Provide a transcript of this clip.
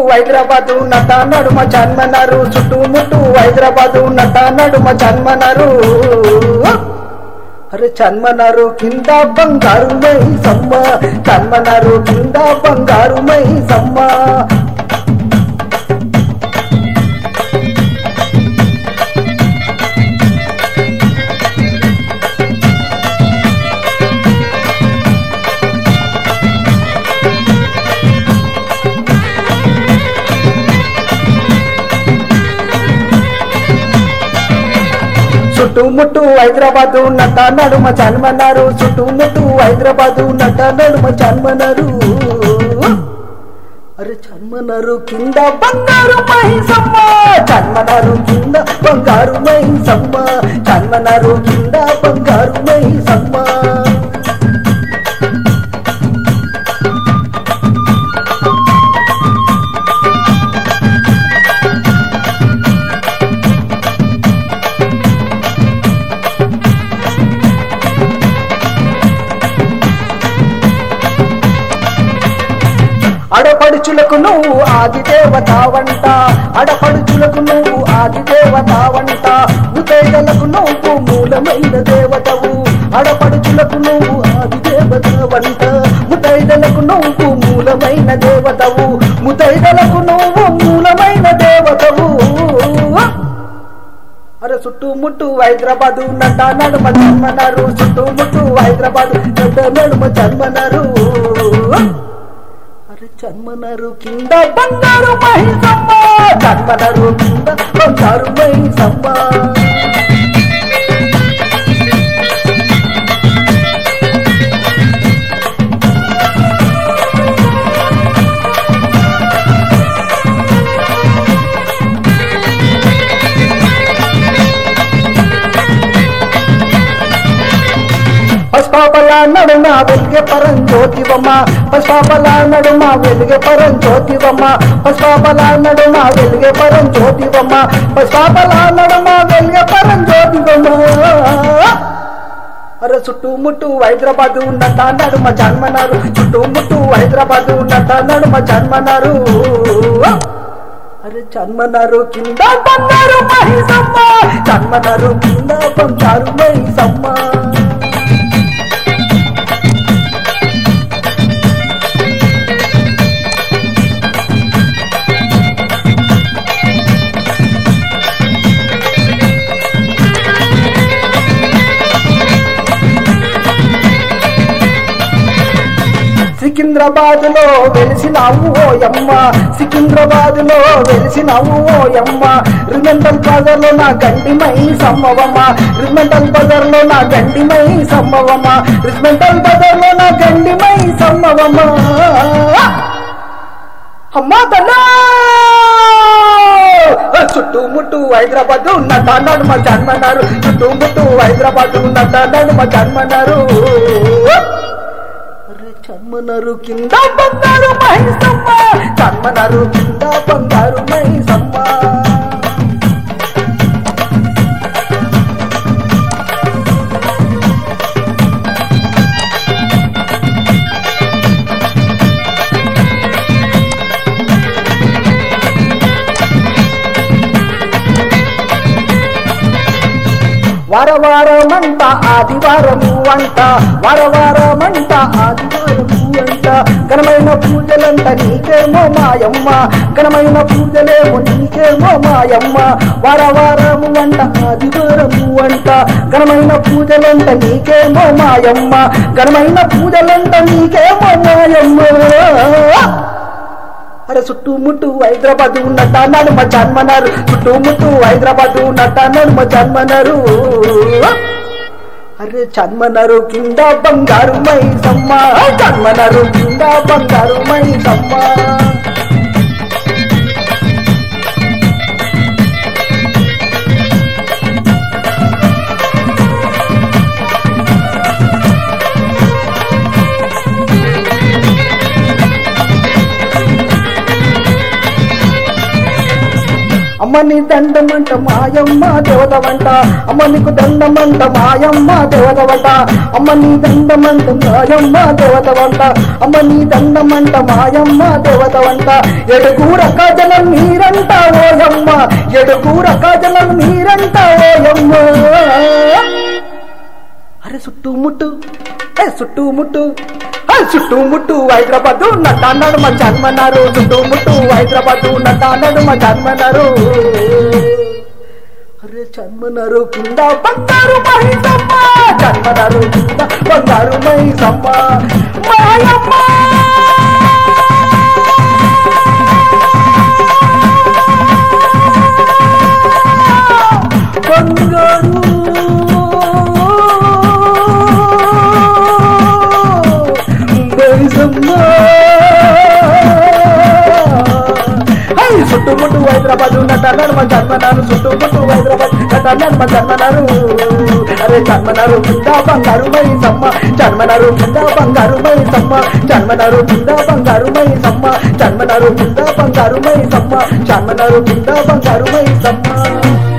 హైదరాబాదు నట నడుమ జన్మనరు చుట్టుముట్టు హైదరాబాదు నట నడుమ జన్మనరు అరే చన్మనరు కింద బంగారు మై సమ్మ చన్మనరు కింద బంగారు మై సమ్మ చుట్టుముట్టు హైదరాబాదు నట నడుమ జన్మన్నారు చుట్టుముట్టు హైదరాబాదు నట నడుమ జన్మనరు అరే జన్మనరు కింద బంగారు మైసమ్మ జన్మనరు కింద బంగారు మైసమ్మ జన్మనరు కింద బంగారు మైసమ్మ అడపడుచులకు నువ్వు ఆది దేవత వంట అడపడుచులకు నువ్వు ఆది దేవత వంట ఉదయలకు నువ్వు మూలమైన దేవతవు అడపడుచులకు నువ్వు ఆది దేవత వంట ముతైదలకు నువ్వు మూలమైన దేవతవు ముతైదలకు నువ్వు మూలమైన దేవతవు అరే చుట్టుముట్టు హైదరాబాదు నట నడుమ జన్మనరు చుట్టుముట్టు హైదరాబాదు నట నడుమ జన్మనరు అరే జన్మనరు కింద బంగారు మహిసమ్మ జన్మనరు కింద బంగారు మహిసమ్మ పసుపాపల నడుమ వెలిగే పరం జ్యోతివమ్మ పసుపాపల నడుమ వెలిగే పరం జ్యోతివమ్మ పసుపాపల నడుమ వెలిగే పరం జ్యోతివమ్మ పసుపాపల నడుమ వెలిగే పరం జ్యోతివమ్మ అరే చుట్టుముట్టు హైదరాబాదు ఉన్నట నడుమ జన్మనారు చుట్టుముట్టు హైదరాబాదు ఉన్నట నడుమ జన్మనారు అరే జన్మనారు కింద బంగారు మహిసమ్మ జన్మనారు కింద బంగారు మహిసమ్మ సికింద్రాబాద్ లో వెలిసినావు ఓయమ్మ సికింద్రాబాద్ లో వెలిసినావు ఓయమ్మ రిమెంటల్ బజార్ లో నా గండిమై సమ్మవమ్మ రిమెంటల్ బజార్ లో నా గండిమై సమ్మవమ్మ రిమెంటల్ బజార్ లో నా గండిమై సమ్మవమ్మ అమ్మా తన్నా చుట్టుముట్టు హైదరాబాద్ ఉన్నట్టు అన్నాడు మా జన్మన్నారు చుట్టుముట్టు హైదరాబాద్ ఉన్నట్టు అన్నాడు మా జన్మన్నారు అరే జన్మనరు కింద బంగారు మహిసమ్మ జన్మనరు కింద బంగారు మహిసమ్మ వారవారమంట ఆదివారము అంట వారవారమంట ఆదివారము అంట ఘనమైన పూజలంట నీకేమో మాయమ్మ ఘనమైన పూజలేమో నీకేమో మాయమ్మ వారవారము అంట ఆదివారము అంట ఘనమైన పూజలంట నీకేమో మాయమ్మ ఘనమైన పూజలంట నీకేమో మాయమ్మ అరే చుట్టుముట్టు హైదరాబాద్ ఉన్నట్టు అన్నాడు మా జన్మన్నారు చుట్టుముట్టు హైదరాబాద్ ఉన్నట్టు అన్నాడు మా జన్మన్నారు అరే జన్మనరు కింద బంగారు మైసమ్మ జన్మనరు కింద బంగారు మైసమ్మ అమ్మ నీ దండమంట మాయమ్మ దేవతవంట అమ్మ నీకు దండమంట మాయమ్మ దేవతవంట అమ్మ నీ దండమంట మాయమ్మ దేవతవంట అమ్మ నీ దండమంట మాయమ్మ దేవతవంట ఎడుగూర కాజలం మీరంట ఓయమ్మ ఎడుగూర కాజలం మీరంట ఓయమ్మ అరే చుట్టుముట్టు ఏ చుట్టుముట్టు ఏ చుట్టుముట్టు హైదరాబాద్ నటాన్నాడు మా జన్మన్నారు చుట్టుముట్టు హైదరాబాద్ నటాన్నాడు మా జన్మన్నారు అరే జన్మన్నారు కింద బంగారు మైసమ్మ జన్మన్నారు కింద బంగారు మైసమ్మ మాయమ్మ బంగారు మైసమ్మ హై చుట్టుముట్టు హైదరాబాద్ నటన్నారు మా జన్మనారు చుట్టుముట్టు హైదరాబాద్ నటన్నారు మా జన్మనారు అరే జన్మనారు కింద బంగారు మైసమ్మ జన్మనారు కింద బంగారు మైసమ్మ జన్మనారు కింద బంగారు మైసమ్మ జన్మనారు కింద బంగారు మైసమ్మ జన్మనారు కింద బంగారు మైసమ్మ